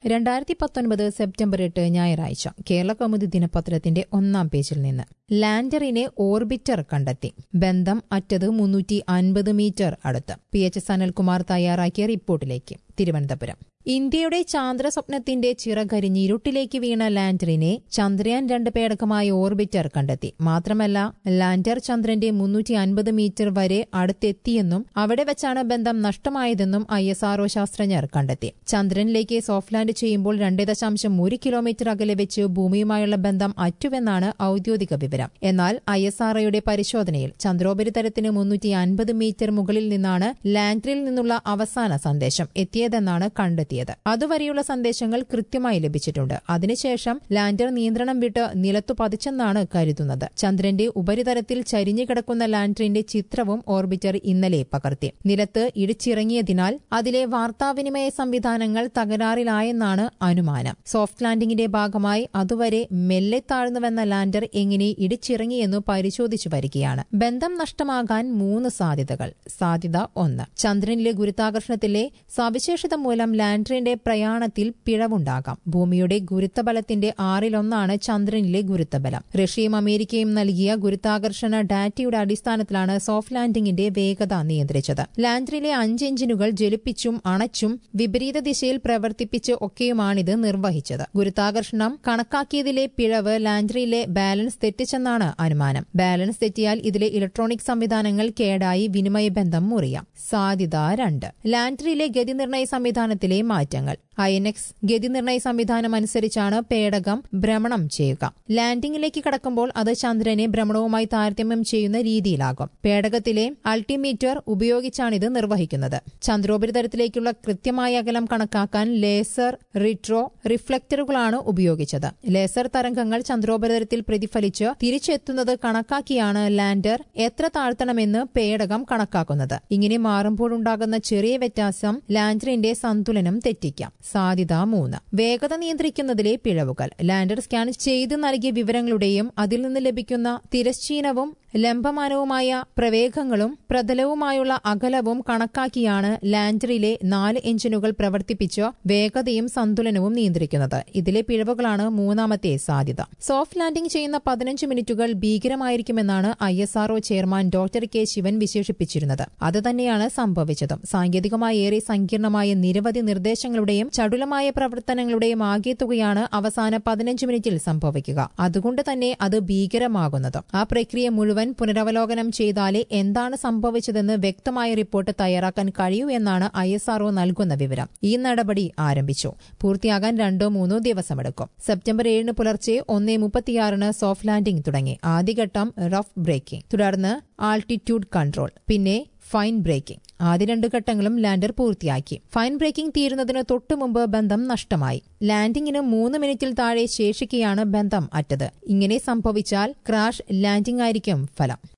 രണ്ടായിരത്തി പത്തൊൻപത് സെപ്റ്റംബർ എട്ട് ഞായറാഴ്ച കേരള കൗമുദി ദിനപത്രത്തിന്റെ ഒന്നാം പേജിൽ നിന്ന് ലാൻഡറിനെ ഓർബിറ്റർ കണ്ടെത്തി ബന്ധം അറ്റത് മുന്നൂറ്റി അൻപത് മീറ്റർ അടുത്ത് പി എച്ച് സനൽകുമാർ തയ്യാറാക്കിയ റിപ്പോർട്ടിലേക്ക് തിരുവനന്തപുരം ഇന്ത്യയുടെ ചാന്ദ്ര സ്വപ്നത്തിന്റെ ചിറകരിഞ്ഞ് ഇരുട്ടിലേക്ക് വീണ ലാൻഡറിനെ ചന്ദ്രയാൻ രണ്ട് പേടകമായ ഓർബിറ്റർ കണ്ടെത്തി മാത്രമല്ല ലാൻഡർ ചന്ദ്രന്റെ മുന്നൂറ്റി അൻപത് മീറ്റർ വരെ അടുത്തെത്തിയെന്നും അവിടെ വെച്ചാണ് ബന്ധം നഷ്ടമായതെന്നും ഐ എസ് ആർഒ ശാസ്ത്രജ്ഞർ കണ്ടെത്തി ചന്ദ്രനിലേക്ക് സോഫ്റ്റ് ലാൻഡ് ചെയ്യുമ്പോൾ രണ്ട് ദശാംശം ഒരു കിലോമീറ്റർ അകലെ വെച്ച് ഭൂമിയുമായുള്ള ബന്ധം അറ്റുവെന്നാണ് ഔദ്യോഗിക വിവരം എന്നാൽ ഐ എസ് ആർഒയുടെ പരിശോധനയിൽ ചന്ദ്രോപരിതലത്തിന് മുന്നൂറ്റി അൻപത് മീറ്റർ മുകളിൽ നിന്നാണ് ലാൻഡറിൽ നിന്നുള്ള അവസാന സന്ദേശം എത്തിയതെന്നാണ് കണ്ടെത്തിയത് അതുവരെയുള്ള സന്ദേശങ്ങൾ കൃത്യമായി ലഭിച്ചിട്ടുണ്ട് അതിനുശേഷം ലാൻഡർ നിയന്ത്രണം വിട്ട് നിലത്തു പതിച്ചെന്നാണ് കരുതുന്നത് ചന്ദ്രന്റെ ഉപരിതലത്തിൽ ചരിഞ്ഞു കിടക്കുന്ന ലാൻഡറിന്റെ ചിത്രവും ഓർബിറ്റർ ഇന്നലെ പകർത്തി നിലത്ത് ഇടിച്ചിറങ്ങിയതിനാൽ അതിലെ വാർത്താവിനിമയ സംവിധാനങ്ങൾ തകരാറിലായെന്നാണ് അനുമാനം സോഫ്റ്റ് ലാൻഡിംഗിന്റെ ഭാഗമായി അതുവരെ മെല്ലെ താഴ്ന്നുവെന്ന ലാൻഡർ എങ്ങനെ ഇടിച്ചിറങ്ങിയെന്നു പരിശോധിച്ചു വരികയാണ് ബന്ധം നഷ്ടമാകാൻ മൂന്ന് സാധ്യതകൾ സാധ്യത ഒന്ന് ചന്ദ്രനിലെ ഗുരുത്വാകർഷണത്തിലെ സവിശേഷത മൂലം ലാൻഡറിന്റെ പ്രയാണത്തിൽ പിഴവുണ്ടാകാം ഭൂമിയുടെ ഗുരുത്വബലത്തിന്റെ ആറിലൊന്നാണ് ചന്ദ്രനിലെ ഗുരുത്വബലം റഷ്യയും അമേരിക്കയും നൽകിയ ഗുരുത്വാകർഷണ ഡാറ്റയുടെ അടിസ്ഥാനത്തിലാണ് സോഫ്റ്റ് ലാൻഡിംഗിന്റെ വേഗത നിയന്ത്രിച്ചത് ലാൻഡറിലെ അഞ്ച് എഞ്ചിനുകൾ ജ്വലിപ്പിച്ചും അണച്ചും വിപരീത ദിശയിൽ പ്രവർത്തിപ്പിച്ച് ഒക്കെയുമാണിത് നിർവഹിച്ചത് ഗുരുത്വാകർഷണം കണക്കാക്കിയതിലെ പിഴവ് ലാൻഡറിലെ ബാലൻസ് തെറ്റിച്ചെന്നാണ് അനുമാനം ബാലൻസ് തെറ്റിയാൽ ഇതിലെ ഇലക്ട്രോണിക് സംവിധാനങ്ങൾ കേടായി വിനിമയ ബന്ധം മുറിയാം സാധ്യത രണ്ട് ലാൻഡറിലെ ഗതിനിർണയ സംവിധാനത്തിലെ മാറ്റങ്ങൾ ഐ എൻ എക്സ് ഗതിനിർണയ സംവിധാനം അനുസരിച്ചാണ് പേടകം ഭ്രമണം ചെയ്യുക ലാൻഡിംഗിലേക്ക് കടക്കുമ്പോൾ അത് ചന്ദ്രനെ ഭ്രമണവുമായി താരതമ്യം ചെയ്യുന്ന രീതിയിലാകും പേടകത്തിലെ അൾട്ടിമീറ്റർ ഉപയോഗിച്ചാണിത് നിർവഹിക്കുന്നത് ചന്ദ്രോപരിതലത്തിലേക്കുള്ള കൃത്യമായ അകലം കണക്കാക്കാൻ ലേസർ റിട്രോ റിഫ്ലക്ടറുകളാണ് ഉപയോഗിച്ചത് ലേസർ തരംഗങ്ങൾ ചന്ദ്രോപരിതലത്തിൽ പ്രതിഫലിച്ച് തിരിച്ചെത്തുന്നത് കണക്കാക്കിയാണ് ലാൻഡർ എത്ര താഴ്ത്തണമെന്ന് പേടകം കണക്കാക്കുന്നത് ഇങ്ങനെ മാറുമ്പോഴുണ്ടാകുന്ന ചെറിയ വ്യത്യാസം ലാൻഡറിന്റെ സന്തുലനം തെറ്റിക്കാം സാധ്യത മൂന്ന് വേഗത നിയന്ത്രിക്കുന്നതിലെ പിഴവുകൾ ലാൻഡർ സ്കാൻ ചെയ്തു നൽകിയ വിവരങ്ങളുടെയും അതിൽ നിന്ന് ലഭിക്കുന്ന തിരശ്ചീനവും ലംബമാനവുമായ പ്രവേഗങ്ങളും പ്രതലവുമായുള്ള അകലവും കണക്കാക്കിയാണ് ലാൻഡറിലെ നാല് എഞ്ചിനുകൾ പ്രവർത്തിപ്പിച്ച് വേഗതയും സന്തുലനവും നിയന്ത്രിക്കുന്നത് ഇതിലെ പിഴവുകളാണ് മൂന്നാമത്തെ സാധ്യത സോഫ്റ്റ് ലാൻഡിംഗ് ചെയ്യുന്ന പതിനഞ്ച് മിനിറ്റുകൾ ഭീകരമായിരിക്കുമെന്നാണ് I S RO chairman doctor K Sivan വിശേഷിപ്പിച്ചിരുന്നത് അതുതന്നെയാണ് സംഭവിച്ചതും സാങ്കേതികമായി ഏറെ സങ്കീർണമായ നിരവധി നിർദ്ദേശങ്ങളുടെയും ചടുലമായ പ്രവർത്തനങ്ങളുടെയും ആകെത്തുകയാണ് അവസാന പതിനഞ്ച് മിനിറ്റിൽ സംഭവിക്കുക അതുകൊണ്ട് തന്നെ അത് ഭീകരമാകുന്നതും ആ പ്രക്രിയ മുഴുവൻ പുനരവലോകനം ചെയ്താലേ എന്താണ് സംഭവിച്ചതെന്ന് വ്യക്തമായ റിപ്പോർട്ട് തയ്യാറാക്കാൻ കഴിയൂ എന്നാണ് ഐ എസ് ആർഒ നൽകുന്ന വിവരം ഈ നടപടി ആരംഭിച്ചു പൂർത്തിയാകാൻ രണ്ടോ മൂന്നോ ദിവസമെടുക്കും സെപ്റ്റംബർ ഏഴിന് പുലർച്ചെ ഒന്നേ മുപ്പത്തിയാറിന് സോഫ്റ്റ് ലാൻഡിംഗ് തുടങ്ങി ആദ്യഘട്ടം റഫ് ബ്രേക്കിംഗ് തുടർന്ന് ആൾട്ടിറ്റ്യൂഡ് കൺട്രോൾ പിന്നെ ഫൈൻ ബ്രേക്കിംഗ് ആദ്യ രണ്ട് ഘട്ടങ്ങളും ലാൻഡർ പൂർത്തിയാക്കി ഫൈൻ ബ്രേക്കിംഗ് തീരുന്നതിന് തൊട്ടുമുമ്പ് ബന്ധം നഷ്ടമായി ലാൻഡിംഗിന് മൂന്ന് മിനിറ്റിൽ താഴെ ശേഷിക്കെയാണ് ബന്ധം അറ്റത് ഇങ്ങനെ സംഭവിച്ചാൽ ക്രാഷ് ലാൻഡിംഗ് ആയിരിക്കും ഫലം